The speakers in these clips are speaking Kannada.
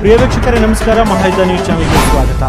ಪ್ರಿಯ ವೀಕ್ಷಕರೇ ನಮಸ್ಕಾರ ಮಹಾಯುದ್ಧ ನ್ಯೂಸ್ ಚಾನೆಲ್ಗೆ ಸ್ವಾಗತ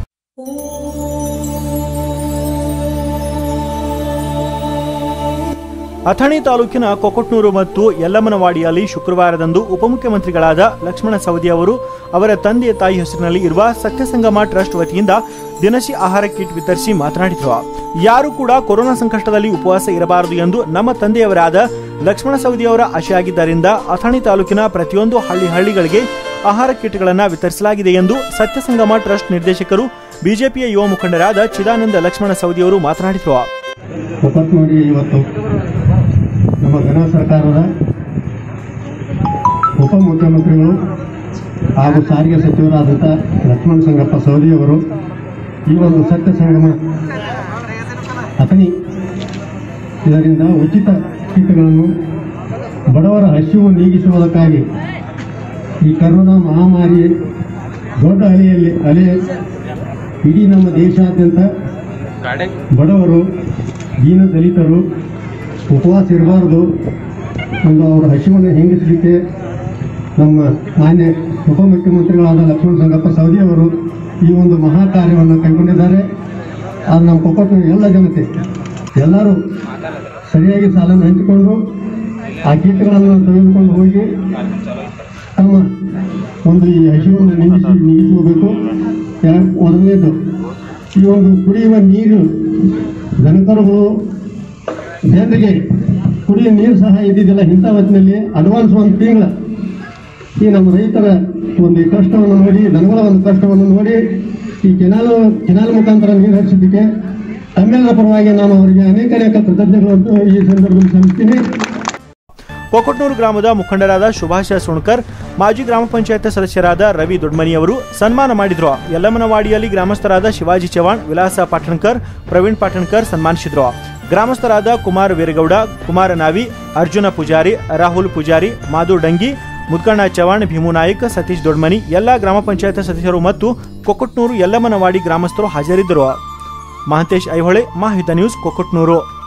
ಅಥಣಿ ತಾಲೂಕಿನ ಕೊಕೊಟ್ನೂರು ಮತ್ತು ಯಲ್ಲಮ್ಮನವಾಡಿಯಲ್ಲಿ ಶುಕ್ರವಾರದಂದು ಉಪಮುಖ್ಯಮಂತ್ರಿಗಳಾದ ಲಕ್ಷ್ಮಣ ಸವದಿ ಅವರು ಅವರ ತಂದೆ ತಾಯಿ ಹೆಸರಿನಲ್ಲಿ ಇರುವ ಸತ್ಯಸಂಗಮ ಟ್ರಸ್ಟ್ ವತಿಯಿಂದ ದಿನಸಿ ಆಹಾರ ಕಿಟ್ ವಿತರಿಸಿ ಮಾತನಾಡಿದರು ಯಾರು ಕೂಡ ಕೊರೋನಾ ಸಂಕಷ್ಟದಲ್ಲಿ ಉಪವಾಸ ಇರಬಾರದು ಎಂದು ನಮ್ಮ ತಂದೆಯವರಾದ ಲಕ್ಷ್ಮಣ ಸವದಿ ಅವರ ಆಶೆಯಾಗಿದ್ದರಿಂದ ಅಥಣಿ ತಾಲೂಕಿನ ಪ್ರತಿಯೊಂದು ಹಳ್ಳಿ ಹಳ್ಳಿಗಳಿಗೆ ಆಹಾರ ಕಿಟ್ಗಳನ್ನು ವಿತರಿಸಲಾಗಿದೆ ಎಂದು ಸತ್ಯಸಂಗಮ ಟ್ರಸ್ಟ್ ನಿರ್ದೇಶಕರು ಬಿಜೆಪಿಯ ಯುವ ಮುಖಂಡರಾದ ಚಿದಾನಂದ ಲಕ್ಷ್ಮಣ ಸವದಿ ಅವರು ಮಾತನಾಡಿದರು ಮುಖತ್ ನೋಡಿ ಇವತ್ತು ನಮ್ಮ ಘನ ಸರ್ಕಾರದ ಉಪಮುಖ್ಯಮಂತ್ರಿಗಳು ಹಾಗೂ ಸಾರಿಗೆ ಸಚಿವರಾದಂಥ ಲಕ್ಷ್ಮಣ ಸಂಗಪ್ಪ ಸವದಿಯವರು ಈ ಒಂದು ಸತ್ಯ ಸಂಗಮ ಅಥಣಿ ಇದರಿಂದ ಉಚಿತ ಕಿಟ್ಗಳನ್ನು ಬಡವರ ಹಸಿವು ನೀಗಿಸುವುದಕ್ಕಾಗಿ ಈ ಕರೋನಾ ಮಹಾಮಾರಿ ದೊಡ್ಡ ಅಲೆಯಲ್ಲಿ ಅಲೆ ಇಡೀ ನಮ್ಮ ದೇಶಾದ್ಯಂತ ಬಡವರು ದೀನ ದಲಿತರು ಉಪವಾಸ ಇರಬಾರ್ದು ಒಂದು ಅವರ ಹಸಿವನ್ನು ಹೆಂಗಿಸಲಿಕ್ಕೆ ನಮ್ಮ ಮಾನ್ಯ ಉಪಮುಖ್ಯಮಂತ್ರಿಗಳಾದ ಲಕ್ಷ್ಮಣ ಸಂಗಪ್ಪ ಸವದಿ ಅವರು ಈ ಒಂದು ಮಹಾ ಕಾರ್ಯವನ್ನು ಕೈಗೊಂಡಿದ್ದಾರೆ ಅದು ನಮ್ಮ ಕೊಪ್ಪಳ ಎಲ್ಲ ಜನತೆ ಎಲ್ಲರೂ ಸರಿಯಾಗಿ ಸಾಲನ್ನು ಹಂಚಿಕೊಂಡು ಆ ಕೀಟಗಳನ್ನು ತೆಗೆದುಕೊಂಡು ಹೋಗಿ ತಮ್ಮ ಒಂದು ಈ ಹಸಿವನ್ನು ನೀಗಿಸಿ ನೀಗಿಸಬೇಕು ಯಾ- ಮೊದಲನೇದು ಈ ಒಂದು ಕುಡಿಯುವ ನೀರು ದನಕರುಗಳು ಜನರಿಗೆ ಕುಡಿಯುವ ನೀರು ಸಹ ಇದ್ದಿದ್ದಿಲ್ಲ ಇಂಥ ಹೊತ್ತಿನಲ್ಲಿ ಅಡ್ವಾನ್ಸ್ ಒಂದು ತಿಂಗಳ ಈ ನಮ್ಮ ರೈತರ ಒಂದು ಈ ಕಷ್ಟವನ್ನು ನೋಡಿ ದನಗಳ ಒಂದು ಕಷ್ಟವನ್ನು ನೋಡಿ ಈ ಕೆನಾಲ್ ಕೆನಾಲ್ ಮುಖಾಂತರ ನೀರು ಹರಿಸಿದ್ದಕ್ಕೆ ತಮ್ಮೆಲ್ಲರ ಪರವಾಗಿ ನಾನು ಅವರಿಗೆ ಅನೇಕ ಅನೇಕ ಕೃತಜ್ಞತೆಗಳನ್ನು ಈ ಸಂದರ್ಭದಲ್ಲಿ ಸಲ್ಲಿಸ್ತೀನಿ ಕೊಕೊಟ್ನೂರು ಗ್ರಾಮದ ಮುಖಂಡರಾದ ಸುಭಾಷ ಸುಣ್ಕರ್ ಮಾಜಿ ಗ್ರಾಮ ಪಂಚಾಯತ್ ಸದಸ್ಯರಾದ ರವಿ ದೊಡ್ಮನಿಯವರು ಸನ್ಮಾನ ಮಾಡಿದ್ರು ಯಲ್ಲಮ್ಮನವಾಡಿಯಲ್ಲಿ ಗ್ರಾಮಸ್ಥರಾದ ಶಿವಾಜಿ ಚವಾಣ್ ವಿಲಾಸ ಪಾಟಣ್ಕರ್ ಪ್ರವೀಣ್ ಪಾಟಣ್ಕರ್ ಸನ್ಮಾನಿಸಿದ್ರು ಗ್ರಾಮಸ್ಥರಾದ ಕುಮಾರ್ ವೀರಗೌಡ ಕುಮಾರ ನಾವಿ ಅರ್ಜುನ ಪೂಜಾರಿ ರಾಹುಲ್ ಪೂಜಾರಿ ಮಾಧು ಡಂಗಿ ಮುದ್ಕಣ್ಣ ಚವಾಣ್ ಭೀಮು ನಾಯಕ್ ಸತೀಶ್ ದೊಡ್ಮನಿ ಎಲ್ಲಾ ಗ್ರಾಮ ಪಂಚಾಯತ್ ಸದಸ್ಯರು ಮತ್ತು ಕೊಕೊಟ್ನೂರು ಯಲ್ಲಮ್ಮನವಾಡಿ ಗ್ರಾಮಸ್ಥರು ಹಾಜರಿದ್ದರು ಮಹಂತೇಶ್ ಐಹೊಳೆ ಮಾಹಿತ ನ್ಯೂಸ್ ಕೊಕೊಟ್ನೂರು